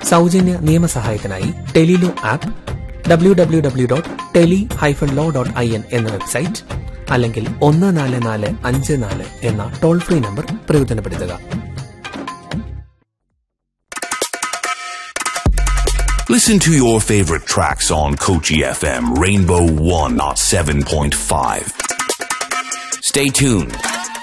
സൗജന്യ നിയമസഹായത്തിനായി tele law app W W W dot tele hyphen law dot I N എന്ന website അല്ലെങ്കിൽ ഒന്ന് നാല് നാല് അഞ്ച് നാല് എന്ന ടോൾ ഫ്രീ നമ്പർ പ്രയോജനപ്പെടുത്തുക Listen to your favorite tracks on Kochi FM Rainbow 107.5. Stay tuned.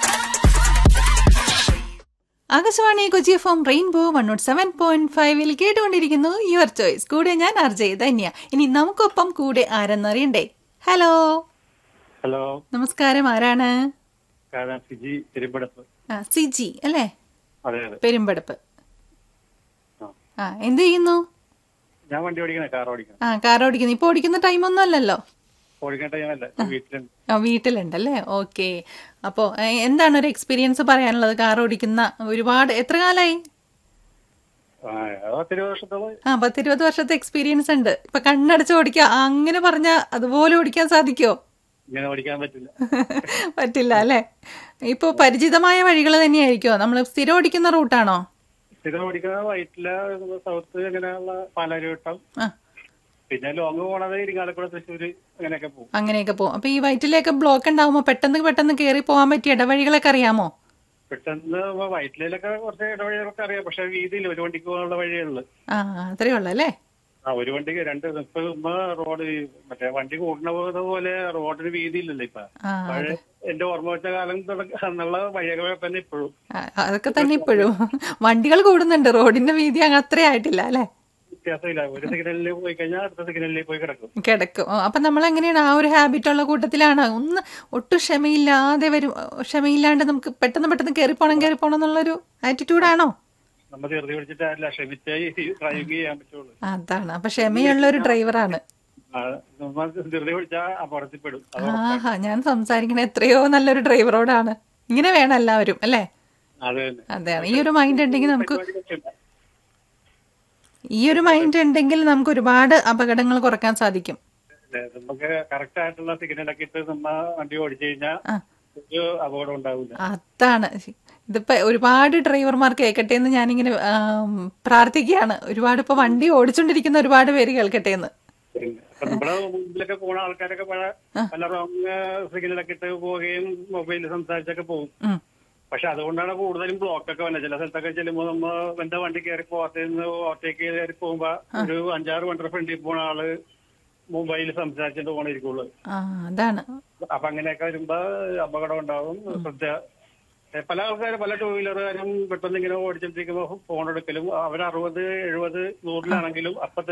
Akashvani Kochi F M rainbow one nought seven point ഫൈവിൽ കേട്ടുകൊണ്ടിരിക്കുന്നു യുവർ ചോയ്സ് കൂടെ ഞാൻ അർജയ് ധന്യ ഇനി നമുക്കൊപ്പം കൂടെ ആരെന്നറിയണ്ടേ ഹലോ ഹലോ നമസ്കാരം ആരാണ് ഞാൻ ഫിജി തിരുപ്പടപ്പ് ആ സിജി അല്ലേ അതെ അതെ പെരുമ്പടപ്പ് ആ. ആ എന്ത് ചെയ്യുന്നു ഞാൻ വണ്ടി ഓടിക്കണേ കാർ ഓടിക്കണം ആ കാർ ഓടിക്കുന്നു ഇപ്പൊ ഓടിക്കുന്ന ടൈമൊന്നും അല്ലല്ലോ ഓടിക്കേണ്ട ടൈമല്ല വീട്ടിലുണ്ട് ആ, വീട്ടിലുണ്ടല്ലേ ഓക്കെ അപ്പോൾ എന്താണ് ഒരു എക്സ്പീരിയൻസ് പറയാനുള്ളത് കാർ ഓടിക്കുന്ന ഒരുപാട് എത്ര കാലമായി ആ, അത് പത്തിരുപത് വർഷത്തോളം ആ പത്തിരുപത് വർഷത്തെ എക്സ്പീരിയൻസ് ഉണ്ട് ഇപ്പൊ കണ്ണടച്ച് ഓടിക്കുക അങ്ങനെ പറഞ്ഞ അതുപോലെ ഓടിക്കാൻ സാധിക്കോ ഇങ്ങനെ ഓടിക്കാൻ പറ്റില്ല പറ്റില്ല അല്ലേ ഇപ്പൊ പരിചിതമായ വഴികൾ തന്നെയായിരിക്കോ നമ്മൾ സ്ഥിരം ഓടിക്കുന്ന റൂട്ടാണോ സ്ഥിരം ഓടിക്കുന്ന വൈറ്റില സൗത്ത് അങ്ങനെയുള്ള പാലാരിവട്ടം ആ പിന്നെ ലോങ് പോണത് ഇരിങ്ങാലക്കുട തൃശ്ശൂര് അങ്ങനെയൊക്കെ പോകും അങ്ങനെയൊക്കെ പോകും അപ്പൊ ഈ വയറ്റിലേക്ക് ബ്ലോക്ക് ഉണ്ടാവുമ്പോ പെട്ടെന്ന് പെട്ടെന്ന് കയറി പോകാൻ പറ്റിയ ഇടവഴികളൊക്കെ അറിയാമോ പെട്ടെന്ന് വൈറ്റിലൊക്കെ കുറച്ച് ഇടവഴികളൊക്കെ അറിയാം പക്ഷെ വീതിയിൽ ഒരു വണ്ടിക്ക് പോകാനുള്ള വഴിയുള്ളു ആ അത്രേ ഉള്ളൂ അല്ലേ ആ ഒരു വണ്ടിക്ക് രണ്ട് ഇപ്പൊ ഇപ്പൊ റോഡ് ഈ മറ്റേ വണ്ടി കൂട്ടണ പോകുന്ന പോലെ റോഡിന് വീതിയില്ലല്ലോ ഇപ്പൊ ആ പഴയ എന്റെ ഓർമ്മ വെച്ച കാലം തുടക്ക- എന്നുള്ള വഴിയൊക്കെ തന്നെ ഇപ്പോഴും ആ, അതൊക്കെ തന്നെ ഇപ്പോഴും വണ്ടികൾ കൂടുന്നുണ്ട് റോഡിന്റെ വീതി അങ്ങ് അത്രേ ആയിട്ടില്ല അല്ലേ വ്യത്യാസമില്ല ഒരു സിഗ്നലിൽ പോയി കഴിഞ്ഞാൽ അടുത്ത സിഗ്നലിൽ പോയി കിടക്കും കിടക്കും ഓ, അപ്പൊ നമ്മൾ എങ്ങനെയാണ് ആ ഒരു ഹാബിറ്റ് ഉള്ള കൂട്ടത്തിലാണ് ഒന്ന് ഒട്ടും ക്ഷമയില്ലാതെ വരും ക്ഷമയില്ലാണ്ട് നമുക്ക് പെട്ടെന്ന് പെട്ടെന്ന് കയറി പോണം കയറി പോണം എന്നുള്ളൊരു ആറ്റിറ്റ്യൂഡാണോ നമ്മൾ ധൃതി പിടിച്ചിട്ട് ആരില്ല ക്ഷമിച്ചേ ഡ്രൈവിംഗ് ചെയ്യാൻ പറ്റുള്ളൂ അതാണ് അപ്പൊ ക്ഷമയുള്ള ഒരു ഡ്രൈവറാണ് ആ, നമ്മൾ ധൃതി പിടിച്ചാൽ അപകടത്തിൽപ്പെടും അത് ഉറപ്പാണ്. ആഹാ ഞാൻ സംസാരിക്കണ എത്രയോ നല്ലൊരു ഡ്രൈവറോടാണ് ഇങ്ങനെ വേണം എല്ലാവരും അല്ലേ അത് തന്നെ അതെ ഈ ഒരു മൈൻഡ് ഉണ്ടെങ്കിൽ നമുക്ക് ഈ ഒരു മൈൻഡ് ഉണ്ടെങ്കിൽ നമുക്ക് ഒരുപാട് അപകടങ്ങൾ കുറക്കാൻ സാധിക്കും അല്ലേ, നമുക്ക് കറക്റ്റ് ആയിട്ടുള്ള സിഗ്നലൊക്കെ ഇട്ട് നമ്മ വണ്ടി ഓടിച്ചു കഴിഞ്ഞാൽ ആ. ഒരു അപകടം ഉണ്ടാവില്ല അതാണ് ഇതിപ്പോ ഒരുപാട് ഡ്രൈവർമാർ കേൾക്കട്ടെ എന്ന് ഞാനിങ്ങനെ ആം, പ്രാർത്ഥിക്കുകയാണ് ഒരുപാട് ഇപ്പൊ വണ്ടി ഓടിച്ചോണ്ടിരിക്കുന്ന ഒരുപാട് പേര് കേൾക്കട്ടെ എന്ന് പിന്നെ അപ്പൊ നമ്മളെ മുമ്പിലൊക്കെ പോണ ആൾക്കാരൊക്കെ പല പല റോങ് സിഗ്നലൊക്കെ ഇട്ട് പോവുകയും മൊബൈലിൽ സംസാരിച്ചൊക്കെ പോകും ഉം. പക്ഷെ അതുകൊണ്ടാണ് കൂടുതലും ബ്ലോക്ക് ഒക്കെ വന്നത് ചില സ്ഥലത്തൊക്കെ ചെല്ലുമ്പോൾ നമ്മ എന്റെ വണ്ടി കയറി പോകത്തുനിന്ന് ഓവർടേക്ക് കയറി പോകുമ്പോ ഒരു അഞ്ചാറ് വണ്ടി ഫ്രണ്ടിൽ പോണ ആള് മൊബൈലിൽ സംസാരിച്ചിട്ട് പോണിരിക്കുള്ളൂ ആ അതാണ് അപ്പൊ അങ്ങനെയൊക്കെ വരുമ്പോ അപകടം ഉണ്ടാവും ശ്രദ്ധ ഏ, പല ആൾക്കാരും പല ടൂ വീലറുകാരും പെട്ടെന്ന് ഇങ്ങനെ ഓടിച്ചോണ്ടിരിക്കുമ്പോ ഫോൺ എടുക്കലും അവർ അറുപത് എഴുപത് നൂറിലാണെങ്കിലും അപ്പൊ